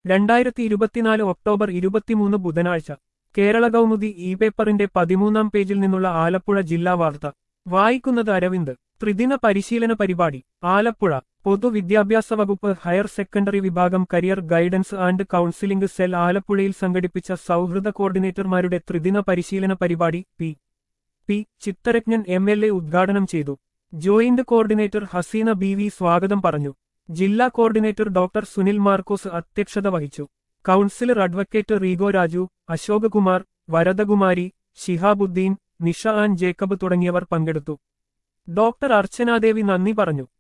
രണ്ടായിരത്തി ഇരുപത്തിനാല് ഒക്ടോബർ ഇരുപത്തിമൂന്ന് ബുധനാഴ്ച കേരള കൗമുദി ഇ പേപ്പറിന്റെ പതിമൂന്നാം പേജിൽ നിന്നുള്ള ആലപ്പുഴ ജില്ലാ വാർത്ത വായിക്കുന്നത് അരവിന്ദ് ത്രിദിന പരിശീലന പരിപാടി ആലപ്പുഴ പൊതുവിദ്യാഭ്യാസ വകുപ്പ് ഹയർ സെക്കൻഡറി വിഭാഗം career guidance and counselling cell ആലപ്പുഴയിൽ സംഘടിപ്പിച്ച സൗഹൃദ കോർഡിനേറ്റർമാരുടെ ത്രിദിന പരിശീലന പരിപാടി P P Chitharanjan M L A ഉദ്ഘാടനം ചെയ്തു ജോയിന്റ് കോർഡിനേറ്റർ ഹസീന ബി വി സ്വാഗതം പറഞ്ഞു ജില്ലാ കോർഡിനേറ്റർ ഡോക്ടർ സുനിൽ മാർക്കോസ് അധ്യക്ഷത വഹിച്ചു കൗൺസിലർ അഡ്വക്കേറ്റ് റീഗോ രാജു അശോക് കുമാർ വരദകുമാരി ഷിഹാബുദ്ദീൻ നിഷ ആൻ ജേക്കബ് തുടങ്ങിയവർ പങ്കെടുത്തു ഡോക്ടർ അർച്ചനാദേവി നന്ദി പറഞ്ഞു